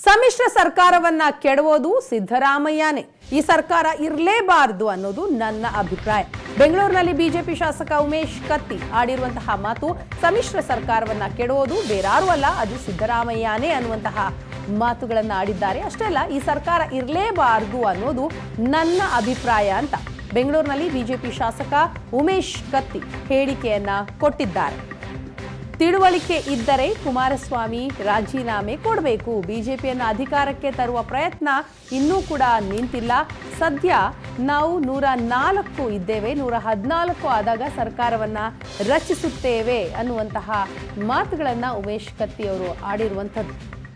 ಸಮ್ಮಿಶ್ರ ಸರ್ಕಾರವನ್ನ ಕೆಡವೋದು ಸಿದ್ದರಾಮಯ್ಯನೇ ಈ ಸರ್ಕಾರ ಇರಲೇಬಾರದು ಅನ್ನೋದು ನನ್ನ ಅಭಿಪ್ರಾಯ ಬೆಂಗಳೂರಿನಲ್ಲಿ ಬಿಜೆಪಿ ಶಾಸಕ ಉಮೇಶ್ ಕತ್ತಿ ಆಡಿರುವಂತಹ ಮಾತು ಸಮ್ಮಿಶ್ರ ಸರ್ಕಾರವನ್ನ ಕೆಡವೋದು ಬೇರಾರು ಅಲ್ಲ ಅದು ಸಿದ್ದರಾಮಯ್ಯನೇ ಅನ್ನುವಂತಹ ಮಾತುಗಳನ್ನ ಆಡಿದ್ದಾರೆ ಅಷ್ಟೇ ಅಲ್ಲ ಈ ಸರ್ಕಾರ ಇರಲೇಬಾರದು ಅನ್ನೋದು ನನ್ನ ಅಭಿಪ್ರಾಯ ಅಂತ ಬೆಂಗಳೂರಿನಲ್ಲಿ ಬಿಜೆಪಿ ಶಾಸಕ ಉಮೇಶ್ ಕತ್ತಿ ಹೇಳಿಕೆಯನ್ನ ಕೊಟ್ಟಿದ್ದಾರೆ ತಿಳುವಳಿಕೆ ಇದ್ದರೆ ಕುಮಾರಸ್ವಾಮಿ ರಾಜೀನಾಮೆ ಕೊಡಬೇಕು ಬಿಜೆಪಿಯನ್ನು ಅಧಿಕಾರಕ್ಕೆ ತರುವ ಪ್ರಯತ್ನ ಇನ್ನೂ ಕೂಡ ನಿಂತಿಲ್ಲ ಸದ್ಯ ನಾವು ನೂರ ನಾಲ್ಕು ಇದ್ದೇವೆ ನೂರ ಹದಿನಾಲ್ಕು ಆದಾಗ ಸರ್ಕಾರವನ್ನ ರಚಿಸುತ್ತೇವೆ ಅನ್ನುವಂತಹ ಮಾತುಗಳನ್ನ ಉಮೇಶ್ ಕತ್ತಿ ಅವರು ಆಡಿರುವಂಥದ್ದು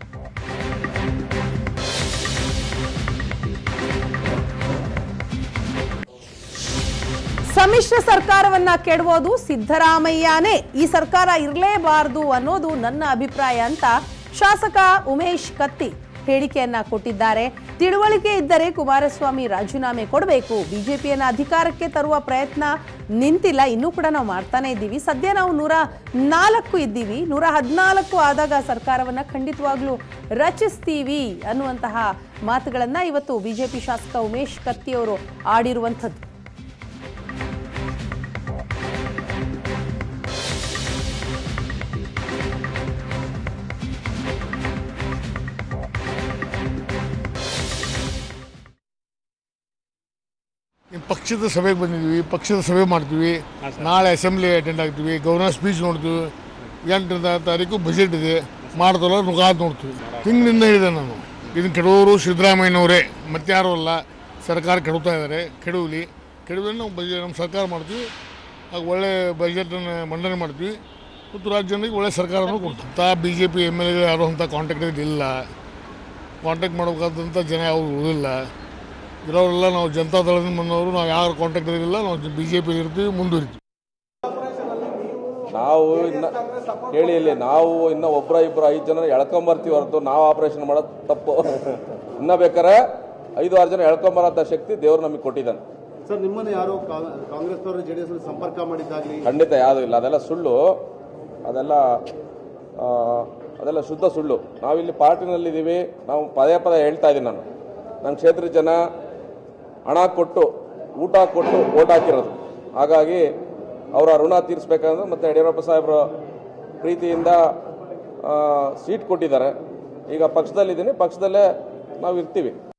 ಸಮ್ಮಿಶ್ರ ಸರ್ಕಾರವನ್ನ ಕೆಡವೋದು ಸಿದ್ದರಾಮಯ್ಯನೇ ಈ ಸರ್ಕಾರ ಇರಲೇಬಾರದು ಅನ್ನೋದು ನನ್ನ ಅಭಿಪ್ರಾಯ ಅಂತ ಶಾಸಕ ಉಮೇಶ್ ಕತ್ತಿ ಹೇಳಿಕೆಯನ್ನ ಕೊಟ್ಟಿದ್ದಾರೆ ತಿಳುವಳಿಕೆ ಇದ್ದರೆ ಕುಮಾರಸ್ವಾಮಿ ರಾಜೀನಾಮೆ ಕೊಡಬೇಕು ಬಿಜೆಪಿಯನ್ನ ಅಧಿಕಾರಕ್ಕೆ ತರುವ ಪ್ರಯತ್ನ ನಿಂತಿಲ್ಲ ಇನ್ನೂ ಕೂಡ ನಾವು ಮಾಡ್ತಾನೆ ಇದ್ದೀವಿ ಸದ್ಯ ನಾವು ನೂರ ನಾಲ್ಕು ಇದ್ದೀವಿ ನೂರ ಹದಿನಾಲ್ಕು ಆದಾಗ ಸರ್ಕಾರವನ್ನ ಖಂಡಿತವಾಗ್ಲೂ ರಚಿಸ್ತೀವಿ ಅನ್ನುವಂತಹ ಮಾತುಗಳನ್ನ ಇವತ್ತು ಬಿಜೆಪಿ ಶಾಸಕ ಉಮೇಶ್ ಕತ್ತಿ ಅವರು ಆಡಿರುವಂಥದ್ದು ಈ ಪಕ್ಷದ ಸಭೆಗೆ ಬಂದಿದ್ವಿ ಪಕ್ಷದ ಸಭೆ ಮಾಡ್ತೀವಿ ನಾಳೆ ಅಸೆಂಬ್ಲಿ ಅಟೆಂಡ್ ಆಗ್ತೀವಿ ಗವರ್ನರ್ ಸ್ಪೀಚ್ ನೋಡ್ತೀವಿ ಎಂಟನೇ ತಾರೀಕು ಬಜೆಟ್ ಇದೆ ಮಾಡ್ದಲ್ಲ ನುಗಾದ್ ನೋಡ್ತೀವಿ ತಿಂಗಳಿಂದ ಹೇಳಿದೆ ನಾನು ಇದನ್ನು ಕೆಡವರು ಸಿದ್ದರಾಮಯ್ಯನವರೇ ಮತ್ತಾರೂ ಅಲ್ಲ ಸರ್ಕಾರ ಕೆಡುತ್ತಾ ಇದ್ದಾರೆ ಕೆಡವಲಿ ಕೆಡವಲಿ ನಾವು ಬಜೆಟ್ ನಮ್ಮ ಸರ್ಕಾರ ಮಾಡ್ತೀವಿ ಆಗ ಒಳ್ಳೆ ಬಜೆಟನ್ನು ಮಂಡನೆ ಮಾಡ್ತೀವಿ ಮತ್ತು ರಾಜ್ಯ ಜನರಿಗೆ ಒಳ್ಳೆ ಸರ್ಕಾರನೂ ಕೊಡ್ತೀವಿ ತಾ B J P M L ಎಗಳು ಯಾರು ಅಂಥ ಕಾಂಟ್ಯಾಕ್ಟ್ ಇಲ್ಲ ಕಾಂಟ್ಯಾಕ್ಟ್ ಮಾಡಬೇಕಾದಂಥ ಜನ ಯಾರು ಉಳಿದಿಲ್ಲ ಇರೋರೆಲ್ಲ ನಾವು ಜನತಾ ದಳದಿಂದ ಬಂದವರು ನಾವು ಯಾರು ಕಾಂಟ್ಯಾಕ್ಟ್ ಇರಲಿಲ್ಲ ನಾವು ಬಿ ಜೆ ಪಿ ಇರ್ತೀವಿ ಮುಂದುವರಿತೀವಿ ನಾವು ಇನ್ನ ಕೇಳಿ ಇಲ್ಲಿ ನಾವು ಇನ್ನ ಒಬ್ಬರ ಇಬ್ಬರು ಐದು ಜನ ಎಳ್ಕೊಂಬರ್ತೀವಿ ಹೊರತು ನಾವು ಆಪರೇಷನ್ ಮಾಡೋದು ತಪ್ಪು ಇನ್ನ ಬೇಕಾರೆ ಐದು ಆರು ಜನ ಎಳ್ಕೊಂಬರೋಂಥ ಶಕ್ತಿ ದೇವ್ರು ನಮಗೆ ಕೊಟ್ಟಿದ್ದಾನೆ ಸರ್ ನಿಮ್ಮನ್ನು ಯಾರೋ ಕಾಂಗ್ರೆಸ್ ಅವರು ಜೆಡಿಎಸ್ ಸಂಪರ್ಕ ಮಾಡಿದ್ದಾಗಲಿ ಖಂಡಿತ ಯಾವುದೂ ಇಲ್ಲ ಅದೆಲ್ಲ ಸುಳ್ಳು ಅದೆಲ್ಲ ಆ, ಅದೆಲ್ಲ ಶುದ್ಧ ಸುಳ್ಳು ನಾವಿಲ್ಲಿ ಪಾರ್ಟಿನಲ್ಲಿದ್ದೀವಿ ನಾವು ಪದೇ ಪದೇ ಹೇಳ್ತಾ ಇದ್ದೀನಿ ನಾನು ನನ್ನ ಕ್ಷೇತ್ರದ ಜನ ಹಣ ಕೊಟ್ಟು ಊಟ ಕೊಟ್ಟು ಓಟ್ ಹಾಕಿರೋದು ಹಾಗಾಗಿ ಅವರ ಋಣ ತೀರಿಸ್ಬೇಕಂದ್ರೆ ಮತ್ತು ಯಡಿಯೂರಪ್ಪ ಸಾಹೇಬರು ಪ್ರೀತಿಯಿಂದ ಆ, ಸೀಟ್ ಕೊಟ್ಟಿದ್ದಾರೆ ಈಗ ಪಕ್ಷದಲ್ಲಿದ್ದೀನಿ ಪಕ್ಷದಲ್ಲೇ ನಾವು ಇರ್ತೀವಿ